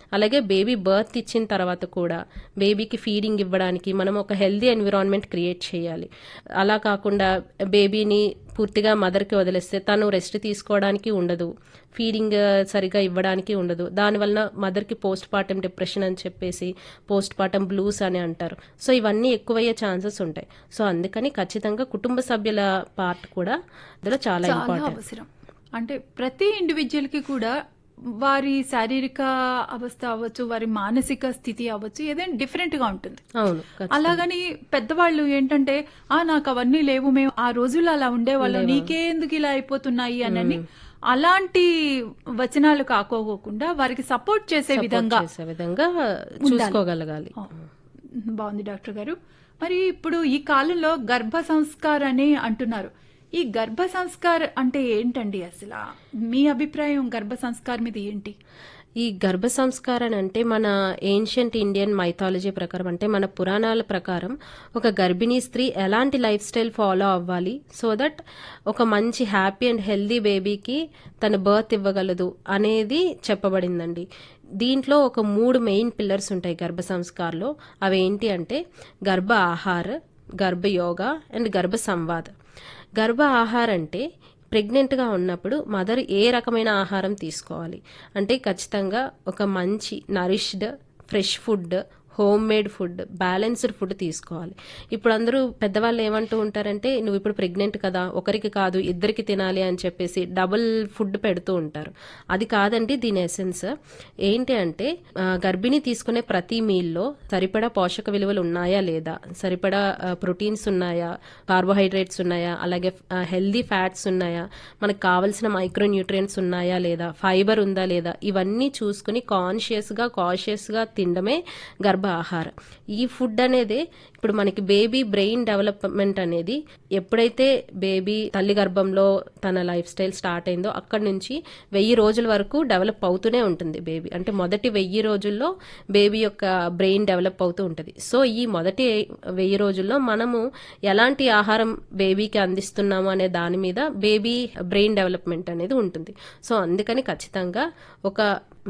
అలాగే baby birth ఇచ్చిన తర్వాత కూడా బేబీకి ఫీడింగ్ ఇవ్వడానికి మనం ఒక హెల్దీ ఎన్విరాన్మెంట్ క్రియేట్ చేయాలి అలా కాకుండా బేబీని పూర్తిగా మదర్కి వదిలేస్తే తను రెస్ట్ తీసుకోవడానికి ఉండదు ఫీడింగ్ సరిగా ఇవ్వడానికి ఉండదు దానివల్ల మదర్కి పోస్ట్ పార్టం డిప్రెషన్ అని చెప్పేసి పోస్ట్ పార్టం బ్లూస్ అని అంటారు సో ఇవన్నీ ఎక్కువయ్యే ఛాన్సెస్ ఉంటాయి సో అందుకని ఖచ్చితంగా కుటుంబ సభ్యుల పార్ట్ కూడా ఇందులో చాలా చాలా ఇంపార్టెంట్ అవసరం అంటే ప్రతి ఇండివిజువల్ కి కూడా వారి శారీరక అవస్థ అవ్వచ్చు వారి మానసిక స్థితి అవ్వచ్చు ఏదైనా డిఫరెంట్ గా ఉంటుంది అవును ఖచ్చితంగా. అలాగని పెద్దవాళ్ళు ఏంటంటే ఆ నాకు అవన్నీ లేవు మేము ఆ రోజుల్లో అలా ఉండేవాళ్ళం నీకే ఎందుకు ఇలా అయిపోతున్నాయి అని అలాంటి వచనాలు కాకోకుండా వారికి సపోర్ట్ చేసే విధంగా చేసే విధంగా చూసుకోగలగాలి ఆ, బాగుంది డాక్టర్ గారు మరి ఇప్పుడు ఈ కాలంలో గర్భ సంస్కార్ అని అంటున్నారు ఈ గర్భ సంస్కార్ అంటే ఏంటండి అసలు మీ అభిప్రాయం గర్భ సంస్కార్ మీద ఏంటి ఈ గర్భ సంస్కారం అంటే మన ఏన్షియంట్ ఇండియన్ మైథాలజీ ప్రకారం అంటే మన పురాణాల ప్రకారం ఒక గర్భిణీ స్త్రీ ఎలాంటి లైఫ్ స్టైల్ ఫాలో అవ్వాలి సో దట్ ఒక మంచి హ్యాపీ అండ్ హెల్దీ బేబీకి తన బర్త్ ఇవ్వగలదు అనేది చెప్పబడిందండి దీంట్లో ఒక మూడు మెయిన్ పిల్లర్స్ ఉంటాయి గర్భ సంస్కార్లో అవి ఏంటి అంటే గర్భ ఆహార గర్భ యోగా అండ్ గర్భ సంవాద్ గర్భ ఆహారం అంటే ప్రెగ్నెంట్గా ఉన్నప్పుడు మదర్ ఏ రకమైన ఆహారం తీసుకోవాలి అంటే ఖచ్చితంగా ఒక మంచి nourished fresh food home made food balanced food తీసుకోవాలి ఇప్పుడు అందరూ పెద్దవాళ్ళు ఏమంటూ ఉంటారంటే నువ్వు ఇప్పుడు ప్రెగ్నెంట్ కదా ఒకరికి కాదు ఇద్దరికి తినాలి అని చెప్పేసి డబుల్ ఫుడ్ పెడుతూ ఉంటారు అది కాదండి దీని ఎసెన్స్ ఏంటి అంటే ఆ, గర్భిణి తీసుకునే ప్రతి మీల్లో సరిపడా పోషక విలువలు ఉన్నాయా లేదా సరిపడా ప్రోటీన్స్ ఉన్నాయా కార్బోహైడ్రేట్స్ ఉన్నాయా అలాగే హెల్దీ ఫ్యాట్స్ ఉన్నాయా మనకు కావలసిన మైక్రో న్యూట్రియంట్స్ ఉన్నాయా లేదా ఫైబర్ ఉందా లేదా ఇవన్నీ చూసుకుని కాన్షియస్గా కాషియస్గా తినడమే గర్భ ఆహారం ఈ ఫుడ్ అనేది ఇప్పుడు మనకి బేబీ బ్రెయిన్ డెవలప్మెంట్ అనేది ఎప్పుడైతే బేబీ తల్లి గర్భంలో తన లైఫ్ స్టైల్ స్టార్ట్ అయిందో అక్కడి నుంచి వెయ్యి రోజుల వరకు డెవలప్ అవుతూనే ఉంటుంది బేబీ అంటే మొదటి వెయ్యి రోజుల్లో బేబీ యొక్క బ్రెయిన్ డెవలప్ అవుతూ ఉంటుంది సో ఈ మొదటి వెయ్యి రోజుల్లో మనము ఎలాంటి ఆహారం బేబీకి అందిస్తున్నాము అనే దాని మీద బేబీ బ్రెయిన్ డెవలప్మెంట్ అనేది ఉంటుంది సో అందుకని ఖచ్చితంగా ఒక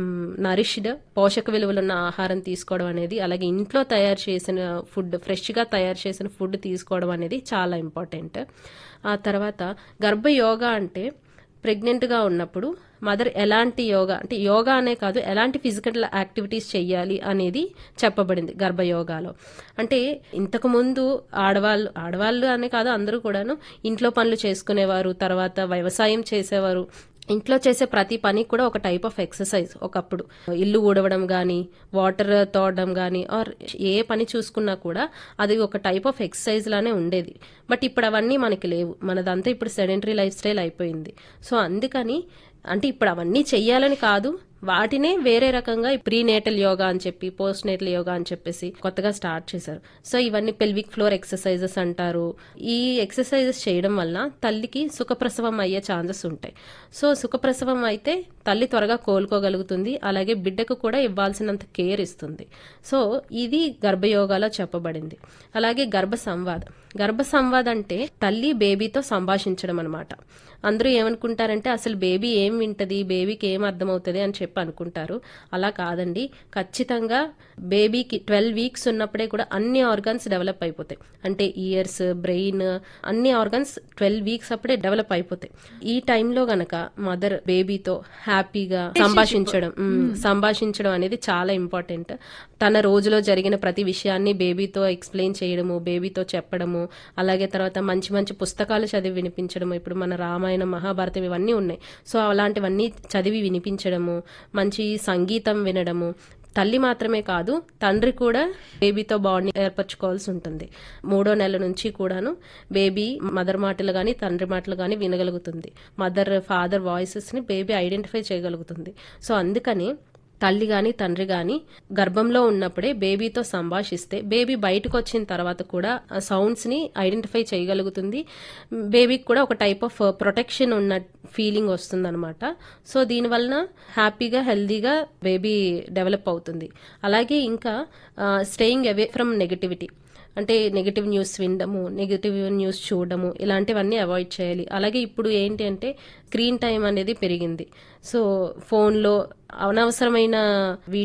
నరిష్డ్ పోషక విలువలున్న ఆహారం తీసుకోవడం అనేది అలాగే ఇంట్లో తయారు చేసిన ఫుడ్ ఫ్రెష్గా తయారు చేసిన ఫుడ్ తీసుకోవడం అనేది చాలా ఇంపార్టెంట్ ఆ తర్వాత గర్భ యోగా అంటే ప్రెగ్నెంట్గా ఉన్నప్పుడు మదర్ ఎలాంటి యోగా అంటే యోగా అనే కాదు ఎలాంటి ఫిజికల్ యాక్టివిటీస్ చెయ్యాలి అనేది చెప్పబడింది గర్భ యోగాలో అంటే ఇంతకు ముందు ఆడవాళ్ళు ఆడవాళ్ళు అనే కాదు అందరూ కూడాను ఇంట్లో పనులు చేసుకునేవారు తర్వాత వ్యవసాయం చేసేవారు ఇంట్లో చేసే ప్రతి పని కూడా ఒక టైప్ ఆఫ్ ఎక్సర్సైజ్ ఒకప్పుడు ఇల్లు ఊడవడం కానీ వాటర్ తోడడం కానీ ఆర్ ఏ పని చూసుకున్నా కూడా అది ఒక టైప్ ఆఫ్ ఎక్సర్సైజ్ లానే ఉండేది బట్ ఇప్పుడు అవన్నీ మనకి లేవు మనదంతా ఇప్పుడు సెడెంటరీ లైఫ్ స్టైల్ అయిపోయింది సో అందుకని అంటే ఇప్పుడు అవన్నీ చెయ్యాలని కాదు వాటినే వేరే రకంగా ప్రీ నేటల్ యోగా అని చెప్పి పోస్ట్ నేటల్ యోగా అని చెప్పేసి కొత్తగా స్టార్ట్ చేశారు సో ఇవన్నీ పెల్విక్ ఫ్లోర్ ఎక్సర్సైజెస్ అంటారు ఈ ఎక్సర్సైజెస్ చేయడం వల్ల తల్లికి సుఖప్రసవం అయ్యే ఛాన్సెస్ ఉంటాయి సో సుఖప్రసవం అయితే తల్లి త్వరగా కోలుకోగలుగుతుంది అలాగే బిడ్డకు కూడా ఇవ్వాల్సినంత కేర్ ఇస్తుంది సో ఇది గర్భయోగాలో చెప్పబడింది అలాగే గర్భ సంవాదం గర్భ సంవాదం అంటే తల్లి బేబీతో సంభాషించడం అనమాట అందరూ ఏమనుకుంటారంటే అసలు బేబీ ఏం వింటది బేబీకి ఏం అర్థమవుతుంది అని చెప్పి అనుకుంటారు అలా కాదండి ఖచ్చితంగా బేబీకి ట్వెల్వ్ వీక్స్ ఉన్నప్పుడే కూడా అన్ని ఆర్గన్స్ డెవలప్ అయిపోతాయి అంటే ఇయర్స్ బ్రెయిన్ అన్ని ఆర్గన్స్ ట్వెల్వ్ వీక్స్ అప్పుడే డెవలప్ అయిపోతాయి ఈ టైంలో గనక మదర్ బేబీతో హ్యాపీగా సంభాషించడం మ్, సంభాషించడం అనేది చాలా ఇంపార్టెంట్ తన రోజులో జరిగిన ప్రతి విషయాన్ని బేబీతో ఎక్స్ప్లెయిన్ చేయడము బేబీతో చెప్పడము అలాగే తర్వాత మంచి మంచి పుస్తకాలు చదివి వినిపించడము ఇప్పుడు మన రామాయణం మహాభారతం ఇవన్నీ ఉన్నాయి సో అలాంటివన్నీ చదివి వినిపించడము మంచి సంగీతం వినడము తల్లి మాత్రమే కాదు తండ్రి కూడా బేబీతో బాండ్ ఏర్పరచుకోవాల్సి ఉంటుంది మూడో నెల నుంచి కూడాను బేబీ మదర్ మాటలు కానీ తండ్రి మాటలు కానీ వినగలుగుతుంది మదర్ ఫాదర్ వాయిసెస్ని బేబీ ఐడెంటిఫై చేయగలుగుతుంది సో అందుకని తల్లి గాని తండ్రి గాని గర్భంలో ఉన్నప్పుడే బేబీతో సంభాషిస్తే బేబీ బయటకు వచ్చిన తర్వాత కూడా ఆ సౌండ్స్ ని ఐడెంటిఫై చేయగలుగుతుంది బేబీకి కూడా ఒక టైప్ ఆఫ్ ప్రొటెక్షన్ ఉన్న ఫీలింగ్ వస్తుందన్నమాట సో దీనివలన హ్యాపీగా హెల్దీగా బేబీ డెవలప్ అవుతుంది అలాగే ఇంకా స్టేయింగ్ అవే ఫ్రమ్ నెగటివిటీ అంటే నెగిటివ్ న్యూస్ వినడము నెగిటివ్ న్యూస్ చూడడము ఇలాంటివన్నీ అవాయిడ్ చేయాలి అలాగే ఇప్పుడు ఏంటి అంటే స్క్రీన్ టైం అనేది పెరిగింది సో ఫోన్లో అనవసరమైన